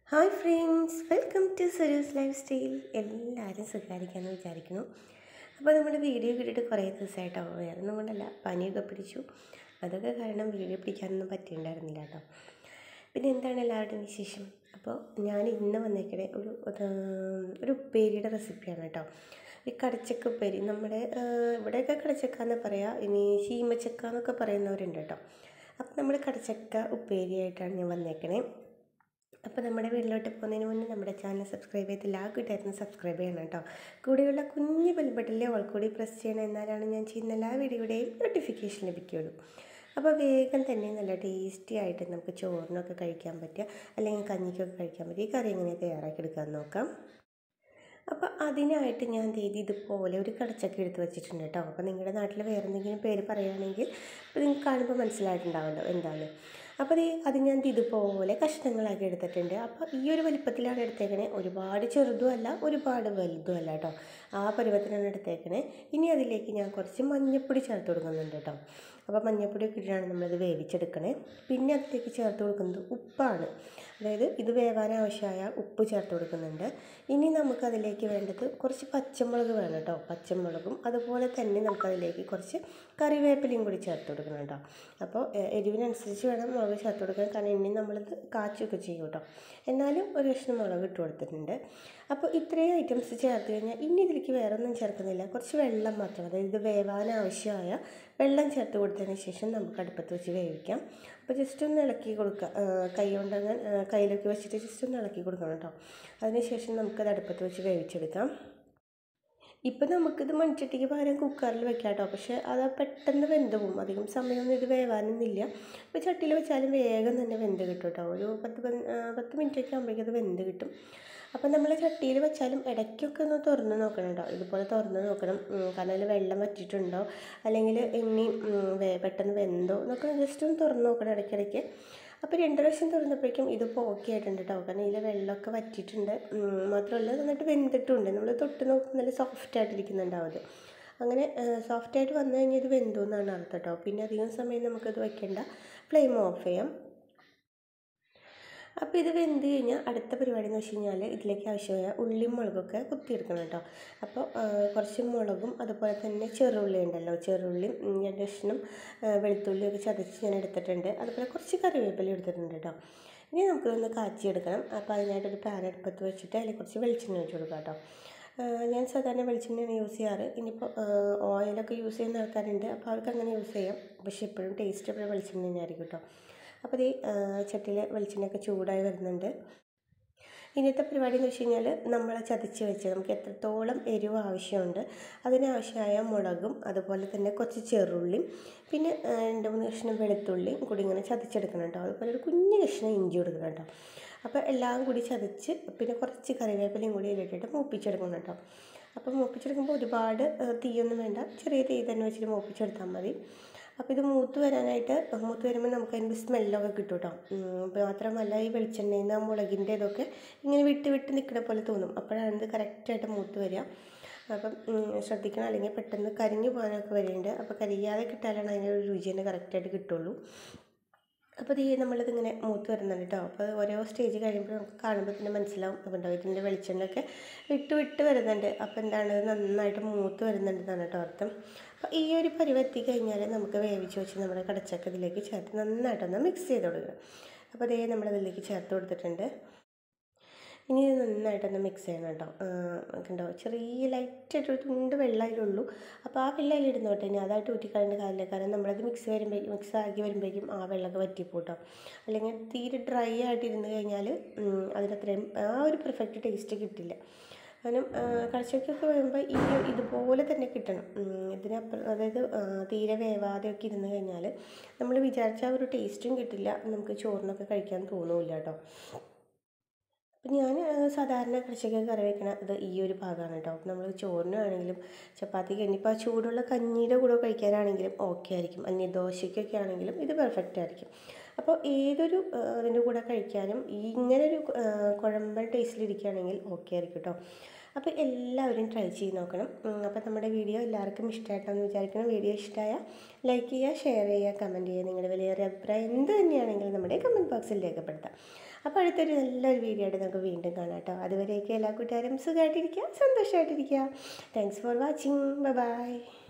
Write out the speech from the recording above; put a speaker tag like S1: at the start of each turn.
S1: hi friends welcome to Suru's lifestyle എല്ലാവരും സുഖമായിരിക്കാമെന്ന് വിചാരിക്കുന്നു അപ്പോൾ നമ്മുടെ വീഡിയോ കിട്ടിയിട്ട് കുറേ ദിവസമായിട്ടോ വേറെ ഒന്നും കൊണ്ടല്ല പനിയൊക്കെ പിടിച്ചു അതൊക്കെ കാരണം വീഡിയോ പിടിക്കാനൊന്നും പറ്റിയിട്ടുണ്ടായിരുന്നില്ല കേട്ടോ പിന്നെ എന്താണ് എല്ലാവരുടെയും വിശേഷം അപ്പോൾ ഞാൻ ഇന്ന് വന്നേക്കണേ ഒരു ഒരു ഒരു ഉപ്പേരിയുടെ റെസിപ്പിയാണ് കേട്ടോ ഈ കടച്ചക്ക ഉപ്പേരി നമ്മുടെ ഇവിടെയൊക്കെ കടച്ചക്ക എന്ന് പറയാം ഇനി ശീമച്ചക്ക എന്നൊക്കെ പറയുന്നവരുണ്ട് കേട്ടോ അപ്പോൾ നമ്മൾ കടച്ചക്ക ഉപ്പേരിയായിട്ടാണ് ഞാൻ വന്നേക്കണേ അപ്പോൾ നമ്മുടെ വീട്ടിലോട്ട് പോകുന്നതിന് മുന്നേ നമ്മുടെ ചാനൽ സബ്സ്ക്രൈബ് ചെയ്തില്ല ആ കൂട്ടായിരുന്നു സബ്സ്ക്രൈബ് ചെയ്യണം കേട്ടോ കൂടെയുള്ള കുഞ്ഞു ബെൽബട്ടനിലെ ഓൾ കൂടി പ്രസ് ചെയ്യണം എന്നാലാണ് ഞാൻ ചെയ്യുന്ന എല്ലാ വീഡിയോയുടെയും നോട്ടിഫിക്കേഷൻ ലഭിക്കുകയുള്ളൂ അപ്പോൾ വേഗം തന്നെ നല്ല ടേസ്റ്റി ആയിട്ട് നമുക്ക് ചോറിനൊക്കെ കഴിക്കാൻ പറ്റുക അല്ലെങ്കിൽ കഞ്ഞിക്കൊക്കെ കഴിക്കാൻ പറ്റുക ഈ കറി എങ്ങനെ തയ്യാറാക്കി എടുക്കാൻ നോക്കാം അപ്പോൾ അതിനായിട്ട് ഞാൻ ചെയ്ത് ഇതുപോലെ ഒരു കടച്ചക്ക എടുത്ത് വെച്ചിട്ടുണ്ട് കേട്ടോ അപ്പോൾ നിങ്ങളുടെ നാട്ടിൽ വേറെ എന്തെങ്കിലും പേര് പറയുകയാണെങ്കിൽ അപ്പോൾ നിങ്ങൾക്ക് കാണുമ്പോൾ മനസ്സിലായിട്ടുണ്ടാവുമല്ലോ എന്താണ് അപ്പോൾ ഈ അത് ഞാൻ ഇതുപോലെ കഷ്ണങ്ങളാക്കി എടുത്തിട്ടുണ്ട് അപ്പോൾ ഈ ഒരു വലിപ്പത്തിലാണ് എടുത്തേക്കണേ ഒരുപാട് ചെറുതും അല്ല ഒരുപാട് വലുതും അല്ല കേട്ടോ ആ പരുവത്തിനാണ് എടുത്തേക്കണേ ഇനി അതിലേക്ക് ഞാൻ കുറച്ച് മഞ്ഞൾപ്പൊടി ചേർത്ത് കൊടുക്കുന്നുണ്ട് കേട്ടോ അപ്പോൾ മഞ്ഞൾപ്പൊടി ഒക്കെ ഇട്ടിട്ടാണ് നമ്മളത് വേവിച്ചെടുക്കണേ പിന്നെ അതിലേക്ക് ചേർത്ത് കൊടുക്കുന്നത് ഉപ്പാണ് അതായത് ഇത് വേവാൻ ആവശ്യമായ ഉപ്പ് ചേർത്ത് കൊടുക്കുന്നുണ്ട് ഇനി നമുക്കതിലേക്ക് വേണ്ടത് കുറച്ച് പച്ചമുളക് വേണം കേട്ടോ പച്ചമുളകും അതുപോലെ തന്നെ നമുക്കതിലേക്ക് കുറച്ച് കറിവേപ്പിലയും കൂടി ചേർത്ത് കൊടുക്കണം കേട്ടോ അപ്പോൾ എരിവിനനുസരിച്ച് വേണം മുളക് ചേർത്ത് കൊടുക്കാൻ കാരണം ഇനി നമ്മളിത് കാച്ചൊക്കെ ചെയ്യും കേട്ടോ എന്നാലും ഒരു കഷ്ണം മുളക് ഇട്ട് കൊടുത്തിട്ടുണ്ട് അപ്പോൾ ഇത്രയും ഐറ്റംസ് ചേർത്ത് കഴിഞ്ഞാൽ ഇനി ഇതിലേക്ക് വേറെ ഒന്നും ചേർക്കുന്നില്ല കുറച്ച് വെള്ളം മാത്രം അതായത് ഇത് വേവാൻ ആവശ്യമായ വെള്ളം ചേർത്ത് കൊടുത്തതിന് ശേഷം നമുക്ക് അടുപ്പത്ത് വെച്ച് വേവിക്കാം അപ്പോൾ ജസ്റ്റ് ഒന്ന് ഇളക്കി കൊടുക്കുക കൈ കൊണ്ടങ്ങനെ കയ്യിലൊക്കെ വെച്ചിട്ട് ജസ്റ്റ് ഒന്ന് ഇളക്കി കൊടുക്കണം കേട്ടോ അതിനുശേഷം നമുക്കത് അടുപ്പത്ത് വെച്ച് വേവിച്ചെടുക്കാം ഇപ്പം നമുക്കിത് മൺചട്ടിക്ക് പകരം കുക്കറിൽ വെക്കാം കേട്ടോ പക്ഷേ അത് പെട്ടെന്ന് വെന്ത് പോകും അധികം സമയമൊന്നും ഇത് വേവാനൊന്നുമില്ല ഇപ്പോൾ ചട്ടിയിൽ വെച്ചാലും വേഗം തന്നെ വെന്ത് കിട്ടും കേട്ടോ ഒരു പത്ത് പത്ത് മിനിറ്റൊക്കെ ആകുമ്പോഴേക്കും അത് വെന്ത് കിട്ടും അപ്പം നമ്മൾ ചട്ടിയിൽ വെച്ചാലും ഇടയ്ക്കൊക്കെ ഒന്ന് തുറന്ന് നോക്കണം കേട്ടോ ഇതുപോലെ തുറന്ന് നോക്കണം കാരണം അതിൽ വെള്ളം വറ്റിയിട്ടുണ്ടോ അല്ലെങ്കിൽ ഇനി പെട്ടെന്ന് വെന്തോ എന്നൊക്കെ ജസ്റ്റ് ഒന്ന് തുറന്ന് നോക്കണം ഇടയ്ക്കിടയ്ക്ക് അപ്പോൾ രണ്ട് പ്രാവശ്യം തുറന്നപ്പോഴേക്കും ഇതിപ്പോൾ ഓക്കെ ആയിട്ടുണ്ട് കേട്ടോ കാരണം ഇതിലെ വെള്ളമൊക്കെ വറ്റിയിട്ടുണ്ട് മാത്രമല്ല നന്നായിട്ട് വെന്തിട്ടുണ്ട് നമ്മൾ തൊട്ട് നോക്കുമ്പോൾ നല്ല സോഫ്റ്റ് ആയിട്ടിരിക്കുന്നുണ്ടാവും അത് അങ്ങനെ സോഫ്റ്റായിട്ട് വന്നു കഴിഞ്ഞാൽ ഇത് വെന്തു എന്നാണ് അർത്ഥം കേട്ടോ പിന്നെ അധികം സമയം നമുക്കത് വയ്ക്കേണ്ട ഫ്ലെയിം ഓഫ് ചെയ്യാം അപ്പോൾ ഇത് വെന്ത് കഴിഞ്ഞാൽ അടുത്ത പരിപാടി എന്ന് വെച്ച് കഴിഞ്ഞാൽ ഇതിലേക്ക് ആവശ്യമായ ഉള്ളിയും മുളകൊക്കെ കുത്തിയെടുക്കണം കേട്ടോ അപ്പോൾ കുറച്ച് മുളകും അതുപോലെ തന്നെ ചെറുള്ളി ഉണ്ടല്ലോ ചെറുള്ളിയും രണ്ട് കഷ്ണം വെളുത്തുള്ളിയൊക്കെ ചതച്ച് ഞാൻ എടുത്തിട്ടുണ്ട് അതുപോലെ കുറച്ച് കറിവേപ്പില എടുത്തിട്ടുണ്ട് കേട്ടോ ഇനി നമുക്കിതൊന്ന് കാച്ചിയെടുക്കണം അപ്പോൾ അതിനായിട്ടൊരു പാൻ അടുപ്പത്ത് വെച്ചിട്ട് അതിൽ കുറച്ച് വെളിച്ചെണ്ണ ഒഴിച്ച് കൊടുക്കാം കേട്ടോ ഞാൻ സാധാരണ വെളിച്ചെണ്ണയാണ് യൂസ് ചെയ്യാറ് ഇനിയിപ്പോൾ ഓയിലൊക്കെ യൂസ് ചെയ്യുന്ന ആൾക്കാരുണ്ട് അപ്പോൾ അവർക്ക് അങ്ങനെ യൂസ് ചെയ്യാം പക്ഷേ എപ്പോഴും ടേസ്റ്റ് എപ്പോഴും വെളിച്ചെണ്ണ തന്നെയായിരിക്കും കേട്ടോ അപ്പോൾ ഈ ചട്ടിയിൽ വെളിച്ചെണ്ണയൊക്കെ ചൂടായി വരുന്നുണ്ട് ഇന്നത്തെ പരിപാടി എന്ന് വെച്ച് കഴിഞ്ഞാൽ നമ്മൾ ചതച്ച് വെച്ച് നമുക്ക് എത്രത്തോളം എരിവ് ആവശ്യമുണ്ട് അതിനാവശ്യമായ മുളകും അതുപോലെ തന്നെ കുറച്ച് ചെറുള്ളിയും പിന്നെ രണ്ട് മൂന്ന് കഷ്ണം വെളുത്തുള്ളിയും കൂടി ഇങ്ങനെ ചതച്ചെടുക്കണം കേട്ടോ അതുപോലെ ഒരു കുഞ്ഞ് കഷ്ണം ഇഞ്ചി കൊടുക്കണം കേട്ടോ അപ്പോൾ എല്ലാം കൂടി ചതച്ച് പിന്നെ കുറച്ച് കറിവേപ്പിലയും കൂടി ഇട്ടിട്ട് മൂപ്പിച്ചെടുക്കണം കേട്ടോ അപ്പോൾ മൂപ്പിച്ചെടുക്കുമ്പോൾ ഒരുപാട് തീയൊന്നും വേണ്ട ചെറിയ തീ തന്നെ വെച്ചിട്ട് മൂപ്പിച്ചെടുത്താൽ മതി അപ്പോൾ ഇത് മൂത്ത് വരാനായിട്ട് മൂത്ത് വരുമ്പോൾ നമുക്ക് അതിൻ്റെ സ്മെല്ലൊക്കെ കിട്ടും കേട്ടോ മാത്രമല്ല ഈ വെളിച്ചെണ്ണയിൽ നിന്ന് ആ മുളകിൻ്റെ ഇതൊക്കെ ഇങ്ങനെ വിട്ട് വിട്ട് നിൽക്കുന്ന പോലെ തോന്നും അപ്പോഴാണ് ഇത് കറക്റ്റായിട്ട് മൂത്ത് വരിക അപ്പം ശ്രദ്ധിക്കണം അല്ലെങ്കിൽ പെട്ടെന്ന് കരിഞ്ഞു പോകാനൊക്കെ വരുന്നുണ്ട് അപ്പോൾ കരിയാതെ കിട്ടാലാണ് അതിൻ്റെ ഒരു രുചി തന്നെ കറക്റ്റായിട്ട് കിട്ടുള്ളൂ അപ്പോൾ ഈ നമ്മളിതിങ്ങനെ മൂത്ത് വരുന്നുണ്ട് കേട്ടോ അപ്പോൾ ഓരോ സ്റ്റേജ് കഴിയുമ്പോൾ നമുക്ക് കാണുമ്പോൾ തന്നെ മനസ്സിലാവും അപ്പോൾ ഇതിൻ്റെ വെളിച്ചെണ്ണയൊക്കെ വിട്ട് വിട്ട് വരുന്നുണ്ട് അപ്പോൾ എന്താണ് നന്നായിട്ട് മൂത്ത് വരുന്നുണ്ടെന്നാണ് കേട്ടോ അർത്ഥം അപ്പോൾ ഈ ഒരു പരുവ എത്തിക്കഴിഞ്ഞാൽ നമുക്ക് വേവിച്ച് വെച്ച് നമ്മുടെ കടച്ചക്ക ഇതിലേക്ക് ചേർത്ത് നന്നായിട്ടൊന്ന് മിക്സ് ചെയ്ത് കൊടുക്കുക അപ്പോൾ അതേ നമ്മളിതിലേക്ക് ചേർത്ത് കൊടുത്തിട്ടുണ്ട് ഇനി ഇത് നന്നായിട്ടൊന്ന് മിക്സ് ചെയ്യണം കേട്ടോ കണ്ടോ ചെറിയ ലൈറ്റായിട്ടൊരു തുണ്ട് വെള്ളം അതിലുള്ളൂ അപ്പോൾ ആ വെള്ളം അതിലിടുന്നോട്ടെ ഇനി അതായിട്ട് ഊറ്റിക്കളയേണ്ട കാര്യമില്ല കാരണം നമ്മളത് മിക്സ് വരുമ്പോഴേക്കും മിക്സ് ആക്കി വരുമ്പോഴേക്കും ആ വെള്ളമൊക്കെ വറ്റിപ്പോട്ടോ അല്ലെങ്കിൽ തീരെ ഡ്രൈ ആയിട്ട് ഇരുന്ന് കഴിഞ്ഞാൽ അതിനത്രയും ആ ഒരു പെർഫെക്റ്റ് ടേസ്റ്റ് കിട്ടില്ല കാരണം കടച്ചക്കൊക്കെ വരുമ്പോൾ ഈ ഇതുപോലെ തന്നെ കിട്ടണം ഇതിനപ്പുറം അതായത് തീരെ വേവാതെയൊക്കെ ഇരുന്ന് കഴിഞ്ഞാൽ നമ്മൾ വിചാരിച്ച ആ ഒരു ടേസ്റ്റും കിട്ടില്ല നമുക്ക് ചോറിനൊക്കെ കഴിക്കാൻ തോന്നില്ല കേട്ടോ അപ്പം ഞാൻ സാധാരണ കൃഷിക്ക് കറി വെക്കണ ഇത് ഈ ഒരു ഭാഗമാണ് കേട്ടോ നമ്മൾ ചോറിനാണെങ്കിലും ചപ്പാത്തിക്ക് ഇനിയിപ്പോൾ ചൂടുള്ള കഞ്ഞിയുടെ കൂടെ കഴിക്കാനാണെങ്കിലും ഓക്കെ ആയിരിക്കും അല്ലെങ്കിൽ ദോശയ്ക്കൊക്കെ ആണെങ്കിലും ഇത് പെർഫെക്റ്റ് ആയിരിക്കും അപ്പോൾ ഏതൊരു അതിൻ്റെ കൂടെ കഴിക്കാനും ഇങ്ങനൊരു കുഴമ്പൻ ടേസ്റ്റിലിരിക്കുകയാണെങ്കിൽ ഓക്കെ ആയിരിക്കും കേട്ടോ അപ്പോൾ എല്ലാവരും ട്രൈ ചെയ്ത് നോക്കണം അപ്പോൾ നമ്മുടെ വീഡിയോ എല്ലാവർക്കും ഇഷ്ടമായിട്ടാണെന്ന് വിചാരിക്കണം വീഡിയോ ഇഷ്ടമായ ലൈക്ക് ചെയ്യുക ഷെയർ ചെയ്യുക കമൻറ്റ് ചെയ്യുക നിങ്ങളുടെ വിലയേറിയ അഭിപ്രായം എന്ത് തന്നെയാണെങ്കിലും നമ്മുടെ കമൻറ്റ് ബോക്സിൽ രേഖപ്പെടുത്താം അപ്പോൾ അടുത്തൊരു നല്ലൊരു വീഡിയോ ആയിട്ട് നമുക്ക് വീണ്ടും കാണാം കേട്ടോ അതുവരെയൊക്കെ എല്ലാ കൂട്ടുകാരും സുഖമായിട്ടിരിക്കുക സന്തോഷമായിട്ടിരിക്കുക താങ്ക്സ് ഫോർ വാച്ചിങ് ബൈ